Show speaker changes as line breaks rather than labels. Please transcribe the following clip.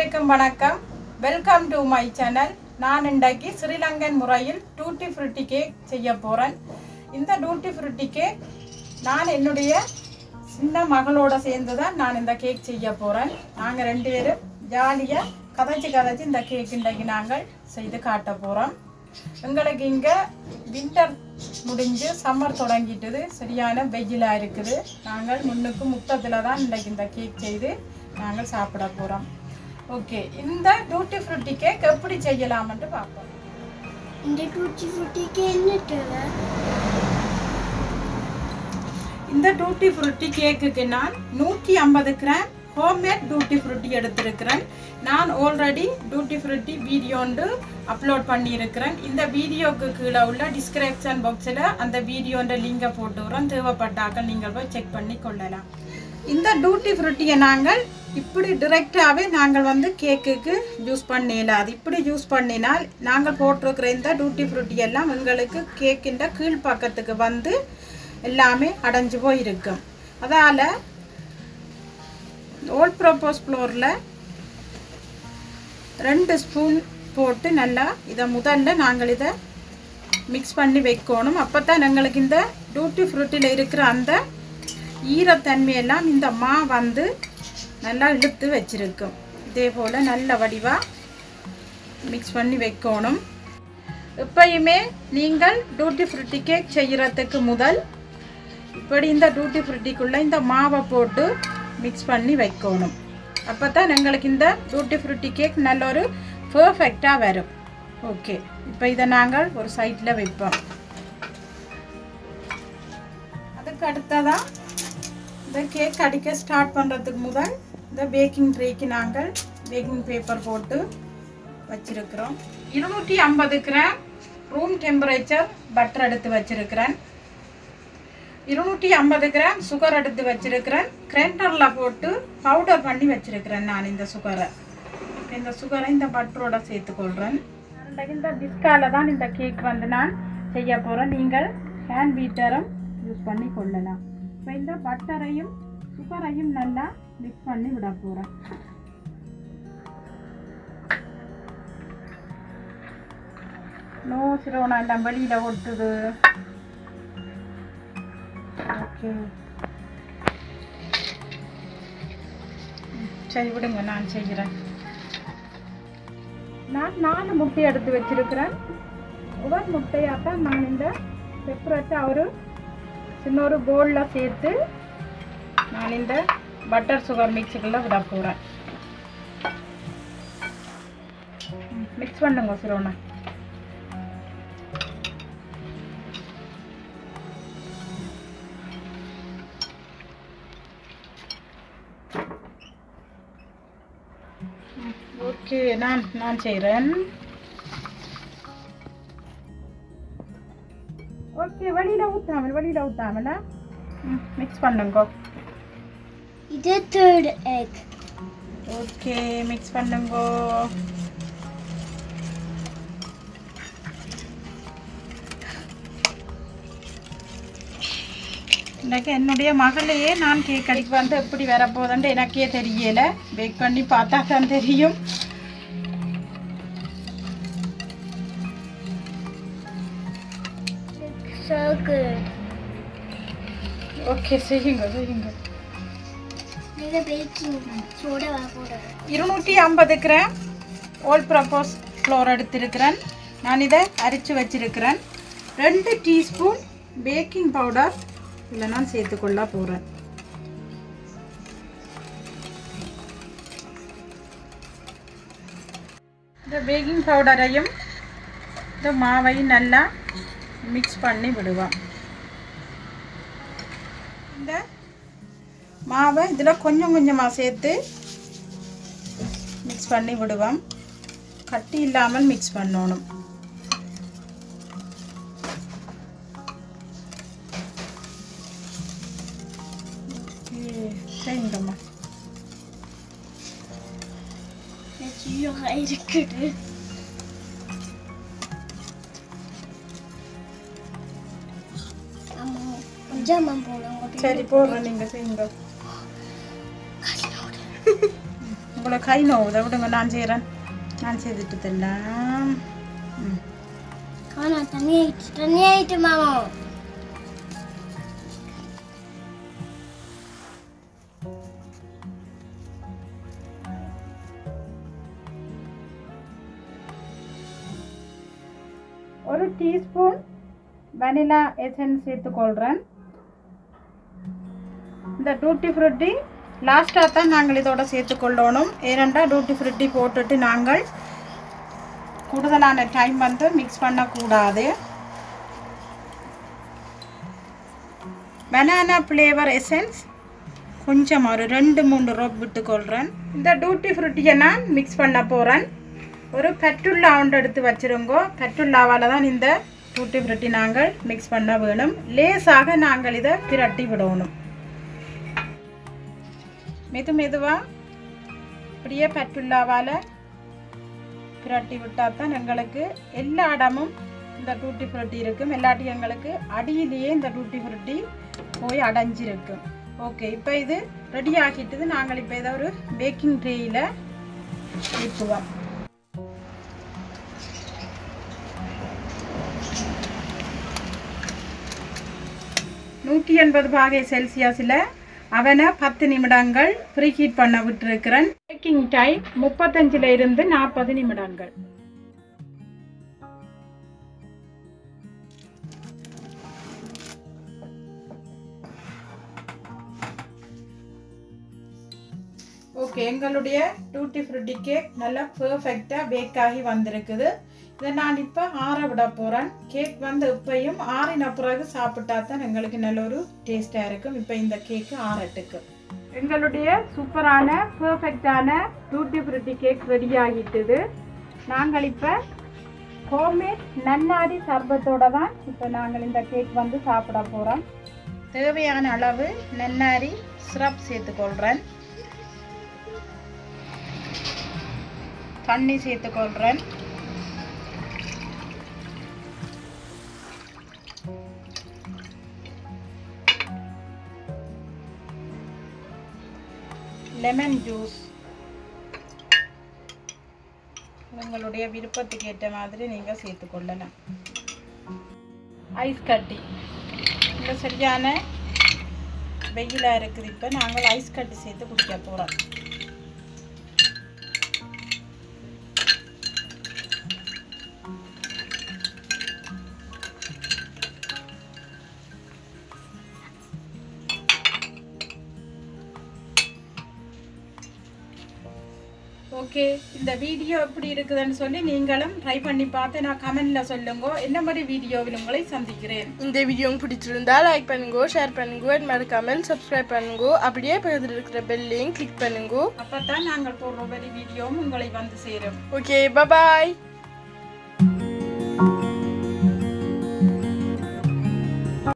அனைவருக்கும் வணக்கம் welcome to my channel நான் இன்றைக்கு ஸ்ரீலங்கன் முறையில் டூட்டி ஃப்ரூட்டி கேக் செய்ய போகிறேன் இந்த டூட்டி ஃப்ரூட்டி கேக் நான் என்னுடைய சின்ன மகளோட சேர்ந்து தான் நான் இந்த கேக் செய்ய போகிறேன் நாங்கள் ரெண்டு பேரும் ஜாலியாக கதைச்சு கதைச்சு இந்த கேக் இன்றைக்கு நாங்கள் செய்து காட்ட போகிறோம் எங்களுக்கு இங்கே வின்டர் முடிஞ்சு சம்மர் தொடங்கிட்டுது சரியான வெயிலாக இருக்குது நாங்கள் முன்னுக்கு முத்தத்தில் தான் இன்றைக்கு இந்த கேக் செய்து நாங்கள் சாப்பிட போகிறோம் ஓகே இந்த டூட்டி ஃப்ரூட்டி கேக் எப்படி செய்யலாம்னு பார்ப்போம்
இந்த டூட்டி ஃப்ரூட்டிக்கு என்ன தேவை
இந்த டூட்டி ஃப்ரூட்டி கேக்குக்கு நான் நூற்றி ஐம்பது கிராம் ஹோம்மேட் டூட்டி ஃப்ரூட்டி எடுத்திருக்கிறேன் நான் ஆல்ரெடி டூட்டி ஃப்ரூட்டி வீடியோண்டு அப்லோட் பண்ணியிருக்கிறேன் இந்த வீடியோக்கு கீழே உள்ள டிஸ்கிரிப்ஷன் பாக்ஸில் அந்த வீடியோன்ற லிங்கை போட்டு விடுறோம் தேவைப்பட்டாக்கள் நீங்கள் போய் செக் பண்ணி கொள்ளலாம் இந்த டூட்டி ஃப்ரூட்டியை நாங்கள் இப்படி டிரெக்டாகவே நாங்கள் வந்து கேக்குக்கு யூஸ் பண்ணல அது இப்படி யூஸ் பண்ணினால் நாங்கள் போட்டிருக்கிற இந்த டூட்டி ஃப்ரூட்டி எல்லாம் எங்களுக்கு கேக்கின்ற கீழ் பக்கத்துக்கு வந்து எல்லாமே அடைஞ்சு போய் இருக்கும் அதால் ஓல்ட் ப்ரோப்போஸ் ஃப்ளோரில் ரெண்டு ஸ்பூன் போட்டு நல்லா இதை முதல்ல நாங்கள் இதை மிக்ஸ் பண்ணி வைக்கணும் அப்போ தான் எங்களுக்கு இந்த டூட்டி ஃப்ரூட்டியில் இருக்கிற அந்த ஈரத்தன்மையெல்லாம் இந்த மா வந்து நல்லா இழுத்து வச்சிருக்கும் இதே போல் நல்ல வடிவாக மிக்ஸ் பண்ணி வைக்கணும் எப்பயுமே நீங்கள் டூட்டி ஃப்ரூட்டி கேக் செய்கிறதுக்கு முதல் இப்படி இந்த டூட்டி ஃப்ரூட்டிக்குள்ளே இந்த மாவை போட்டு மிக்ஸ் பண்ணி வைக்கணும் அப்போ தான் எங்களுக்கு இந்த டூட்டி ஃப்ரூட்டி கேக் நல்ல ஒரு பர்ஃபெக்டாக வரும் ஓகே இப்போ இதை நாங்கள் ஒரு சைடில் வைப்போம் அதுக்கு அடுத்ததாக இந்த கேக் அடிக்க ஸ்டார்ட் பண்ணுறதுக்கு முதல் இந்த பேக்கிங் ட்ரேக்கு நாங்கள் பேக்கிங் பேப்பர் போட்டு வச்சிருக்கிறோம் இருநூற்றி ஐம்பது கிராம் ரூம் டெம்பரேச்சர் பட்டர் எடுத்து வச்சிருக்கிறேன் இருநூற்றி ஐம்பது கிராம் சுகர் எடுத்து வச்சிருக்கிறேன் கிரைண்டரில் போட்டு பவுடர் பண்ணி வச்சிருக்கிறேன் நான் இந்த சுகரை இந்த சுகரை இந்த பட்டரோட சேர்த்துக்கொள்கிறேன் இந்த டிஸ்கால தான் இந்த கேக் வந்து நான் செய்ய போகிறேன் நீங்கள் ஹேண்ட் பீட்டரும் யூஸ் பண்ணி கொள்ளலாம் இப்போ இந்த பட்டரையும் சுகரையும் நல்லா மிக்ஸ் பண்ணி விட போகிறேன் நோ சிரோனா எல்லாம் வெளியில் ஒட்டுது ஓகே சரி விடுங்க நான் செய்கிறேன் நான் நாலு முட்டை எடுத்து வச்சிருக்கிறேன் ஒவ்வொரு முட்டையாத்தான் நான் இந்த செப்பரேட்டை ஒரு சின்ன ஒரு போலில் சேர்த்து நான் இந்த பட்டர் சுகர் மிக்ஸுக்குள்ளே விட போகிறேன் மிக்ஸ் பண்ணுங்க சிரோனா ஓகே நான் நான் செய்கிறேன் ஓகே வழியில் ஊற்றாமல் வழியில் ஊற்றாமல மிக்ஸ் பண்ணுங்க
இது தேர்ட் எக்
ஓகே மிக்ஸ் பண்ணுங்க இன்னைக்கு என்னுடைய மகளையே நான் கேக் அடிக்க வந்து எப்படி வரப்போகுதுன்ட்டு எனக்கே தெரியல பேக் பண்ணி பார்த்தா தான் தெரியும்
so good
ஓகே செய்யுங்க செய்யுங்க
இது பேக்கிங் சோடா போட
இருநூற்றி ஐம்பது கிராம் ஓல் ப்ரப்போஸ் ஃப்ளோர் எடுத்திருக்கிறேன் நான் இதை அரைச்சி வச்சிருக்கிறேன் ரெண்டு டீஸ்பூன் பேக்கிங் பவுடர் இதில் நான் சேர்த்துக்கொள்ள போகிறேன் இந்த பேக்கிங் பவுடரையும் இந்த மாவையும் நல்லா மிக்ஸ் பண்ணி விடுவோம் இந்த மாவை இதில் கொஞ்சம் கொஞ்சமாக சேர்த்து மிக்ஸ் பண்ணி விடுவோம் கட்டி இல்லாமல் மிக்ஸ் பண்ணணும் Okay, செய்யுங்கம்மா
நெச்சியாக இருக்குது ஆமா கொஞ்சம் போடுங்க
சரி போடுறேன் நீங்கள் செய்யுங்க போல கை நோவுதை விடுங்க நான் செய்கிறேன் நான் செய்துட்டு தரலாம் ம்
காணா தண்ணி ஆயிட்டு தண்ணி ஆயிட்டு மாமா
ஒரு டீஸ்பூன் வெனிலா எசன்ஸ் சேர்த்துக்கொள்கிறேன் இந்த டூட்டி ஃப்ரூட்டி லாஸ்ட்டாக தான் நாங்கள் இதோட சேர்த்துக்கொள்ளணும் ஏனெண்டா டூட்டி ஃப்ரூட்டி போட்டுட்டு நாங்கள் கூடுதலான டைம் வந்து மிக்ஸ் பண்ணக்கூடாது பனானா ஃப்ளேவர் எசன்ஸ் கொஞ்சம் ஒரு ரெண்டு மூணு ரோப் விட்டுக்கொள்கிறேன் இந்த டூட்டி ஃப்ரூட்டியை நான் மிக்ஸ் பண்ண போகிறேன் ஒரு பெட்டுல்லா ஒன்று எடுத்து வச்சுருங்கோ பெட்டுல்லாவால் தான் இந்த டூட்டி ஃப்ரூட்டி நாங்கள் மிக்ஸ் பண்ண வேணும் லேசாக நாங்கள் இதை பிரட்டி விடணும் மெது மெதுவாக இப்படியே பெட்டுல்லாவால் பிரட்டி விட்டால் தான் எங்களுக்கு எல்லா இடமும் இந்த டூட்டி ஃப்ரூட்டி இருக்கும் எல்லாட்டி எங்களுக்கு அடியிலேயே இந்த டூட்டி ஃப்ரூட்டி போய் அடைஞ்சிருக்கும் ஓகே இப்போ இது ரெடி ஆக்கிட்டது நாங்கள் இப்போ இதை ஒரு பேக்கிங் ட்ரேயில் ஊற்றுவோம் நூற்றி எண்பது பாகை செல்சியஸில் அவனை பத்து நிமிடங்கள் ப்ரீ ஹீட் பண்ண விட்டுருக்கிறேன் பேக்கிங் டைம் முப்பத்தஞ்சில் இருந்து நாற்பது நிமிடங்கள் ஓகே எங்களுடைய டூட்டி ஃப்ரூட்டி கேக் நல்லா பர்ஃபெக்டாக பேக் ஆகி வந்திருக்குது இதை நான் இப்போ ஆற விட போகிறேன் கேக் வந்து இப்பையும் ஆறின பிறகு சாப்பிட்டா தான் எங்களுக்கு நல்ல ஒரு டேஸ்டாக இருக்கும் இப்போ இந்த கேக்கு ஆறட்டுக்கு எங்களுடைய சூப்பரான பர்ஃபெக்டான டூட்டி ஃப்ரூட்டி கேக் ரெடி ஆகிட்டுது நாங்கள் இப்போ ஹோம்மேட் நன்னாரி சர்பத்தோட தான் இப்போ நாங்கள் இந்த கேக் வந்து சாப்பிட போகிறோம் தேவையான அளவு நன்னாரி சிரப் சேர்த்துக்கொள்கிறேன் தண்ணி சேர்த்துக்கொள்கிறேன் லெமன் ஜூஸ் உங்களுடைய விருப்பத்துக்கு ஏற்ற மாதிரி நீங்கள் சேர்த்துக்கொள்ளலாம் ஐஸ் கட்டி இந்த சரியான வெயிலாக இருக்குது இப்போ நாங்கள் ஐஸ் கட்டி சேர்த்து குடிக்க போகிறோம் ஓகே இந்த வீடியோ எப்படி இருக்குதுன்னு சொல்லி நீங்களும் ட்ரை பண்ணி பார்த்து நான் கமெண்ட்ல சொல்லுங்க என்ன மாதிரி வீடியோவில் உங்களை சந்திக்கிறேன்
இந்த வீடியோ உங்களுக்கு பிடிச்சிருந்தா லைக் பண்ணுங்க ஷேர் பண்ணுங்க and மறக்காமல் சப்ஸ்கிரைப் பண்ணுங்க அப்படியே பக்கத்தில் இருக்கிற பெல்லையும் கிளிக் பண்ணுங்க
அப்பதான் நாங்கள் போடுற மாதிரி வீடியோவும் உங்களை வந்து சேரும்
ஓகே பாய்